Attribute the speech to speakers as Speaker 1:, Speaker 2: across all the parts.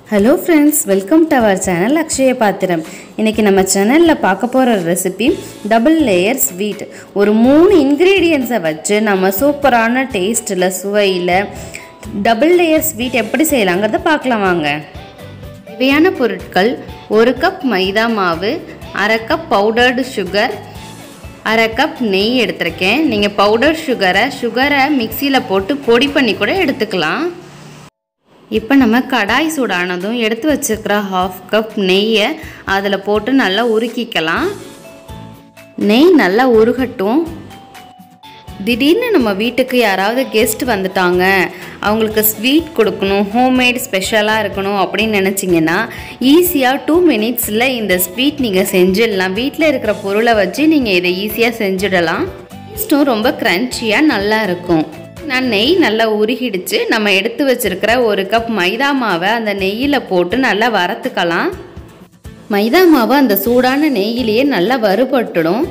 Speaker 1: hello friends welcome to our channel Akshaya Pathram இன்றைக்கி நம்ம சேனலில் பார்க்க போகிற ரெசிபி டபுள் லேயர் ஸ்வீட் ஒரு மூணு இன்க்ரீடியன்ஸை வச்சு நம்ம சூப்பரான டேஸ்ட்டில் சுவையில் டபுள் லேயர் ஸ்வீட் எப்படி செய்யலாங்கிறத பார்க்கலாம் வாங்க தேவையான பொருட்கள் ஒரு கப் மைதா மாவு அரை கப் பவுடர்டு சுகர் அரை கப் நெய் எடுத்திருக்கேன் நீங்கள் பவுடர் சுகரை சுகரை மிக்சியில் போட்டு பொடி பண்ணி கூட எடுத்துக்கலாம் இப்போ நம்ம கடாய் சூடானதும் எடுத்து வச்சுருக்கிற ஹாஃப் கப் நெய்யை அதில் போட்டு நல்லா உருக்கிக்கலாம் நெய் நல்லா உருகட்டும் திடீர்னு நம்ம வீட்டுக்கு யாராவது கெஸ்ட் வந்துட்டாங்க அவங்களுக்கு ஸ்வீட் கொடுக்கணும் ஹோம்மேட் ஸ்பெஷலாக இருக்கணும் அப்படின்னு நினச்சிங்கன்னா ஈஸியாக டூ மினிட்ஸில் இந்த ஸ்வீட் நீங்கள் செஞ்சிடலாம் வீட்டில் இருக்கிற பொருளை வச்சு நீங்கள் இதை ஈஸியாக செஞ்சிடலாம் டேஸ்ட்டும் ரொம்ப க்ரன்ச்சியாக நல்லா இருக்கும் நான் நெய் நல்லா உருகிடுச்சு நம்ம எடுத்து வச்சிருக்கிற ஒரு கப் மைதா மாவை அந்த நெய்யில் போட்டு நல்லா வறுத்துக்கலாம் மைதா மாவு அந்த சூடான நெய்யிலேயே நல்லா வறுபட்டுடும்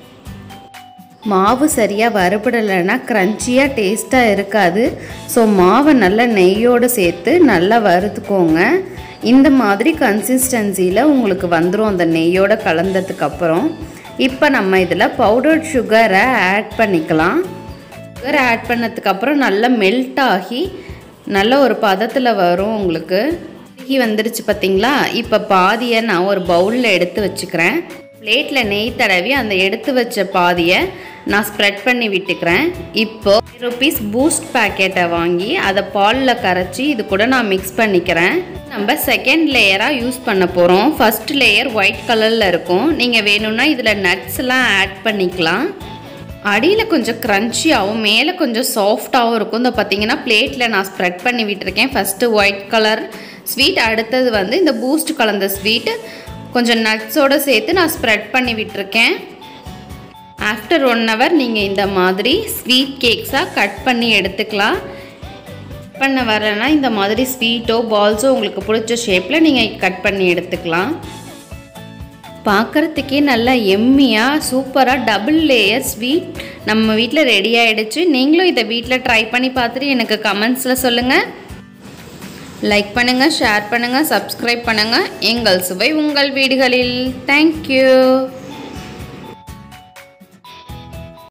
Speaker 1: மாவு சரியாக வறுபடலைன்னா க்ரன்ச்சியாக டேஸ்ட்டாக இருக்காது ஸோ மாவை நல்லா நெய்யோடு சேர்த்து நல்லா வறுத்துக்கோங்க இந்த மாதிரி கன்சிஸ்டன்சியில் உங்களுக்கு வந்துடும் அந்த நெய்யோடு கலந்ததுக்கப்புறம் இப்போ நம்ம இதில் பவுடர் சுகரை ஆட் பண்ணிக்கலாம் சுகர் ஆட் பண்ணதுக்கப்புறம் நல்லா மெல்ட் ஆகி நல்ல ஒரு பதத்தில் வரும் உங்களுக்கு உருகி வந்துடுச்சு பார்த்தீங்களா இப்போ பாதியை நான் ஒரு பவுலில் எடுத்து வச்சுக்கிறேன் பிளேட்டில் நெய் தடவி அந்த எடுத்து வச்ச பாதியை நான் ஸ்ப்ரெட் பண்ணி விட்டுக்கிறேன் இப்போ ருபீஸ் பூஸ்ட் பேக்கெட்டை வாங்கி அதை பாலில் கரைச்சி இது கூட நான் மிக்ஸ் பண்ணிக்கிறேன் நம்ம செகண்ட் லேயராக யூஸ் பண்ண போகிறோம் ஃபஸ்ட் லேயர் ஒயிட் கலரில் இருக்கும் நீங்கள் வேணும்னா இதில் நட்ஸ்லாம் ஆட் பண்ணிக்கலாம் அடியில் கொஞ்சம் க்ரன்ச்சியாகவும் மேலே கொஞ்சம் சாஃப்டாகவும் இருக்கும் இந்த பார்த்தீங்கன்னா பிளேட்டில் நான் ஸ்ப்ரெட் பண்ணி விட்டுருக்கேன் ஃபஸ்ட்டு ஒயிட் கலர் ஸ்வீட் அடுத்தது வந்து இந்த பூஸ்ட் கலந்த ஸ்வீட்டு கொஞ்சம் நட்ஸோடு சேர்த்து நான் ஸ்ப்ரெட் பண்ணி விட்டுருக்கேன் ஆஃப்டர் ஒன் ஹவர் நீங்கள் இந்த மாதிரி ஸ்வீட் கேக்ஸாக கட் பண்ணி எடுத்துக்கலாம் பண்ண வரலைன்னா இந்த மாதிரி ஸ்வீட்டோ பால்ஸோ உங்களுக்கு பிடிச்ச ஷேப்பில் நீங்கள் கட் பண்ணி எடுத்துக்கலாம் பார்க்குறதுக்கே நல்லா எம்மியாக சூப்பராக டபுள் லேயர் ஸ்வீட் நம்ம வீட்டில் ரெடி ஆகிடுச்சு நீங்களும் இதை வீட்டில் ட்ரை பண்ணி பார்த்துட்டு எனக்கு கமெண்ட்ஸில் சொல்லுங்கள் லைக் பண்ணுங்கள் ஷேர் பண்ணுங்கள் சப்ஸ்கிரைப் பண்ணுங்கள் எங்கள் சுவை உங்கள் வீடுகளில் தேங்க்யூ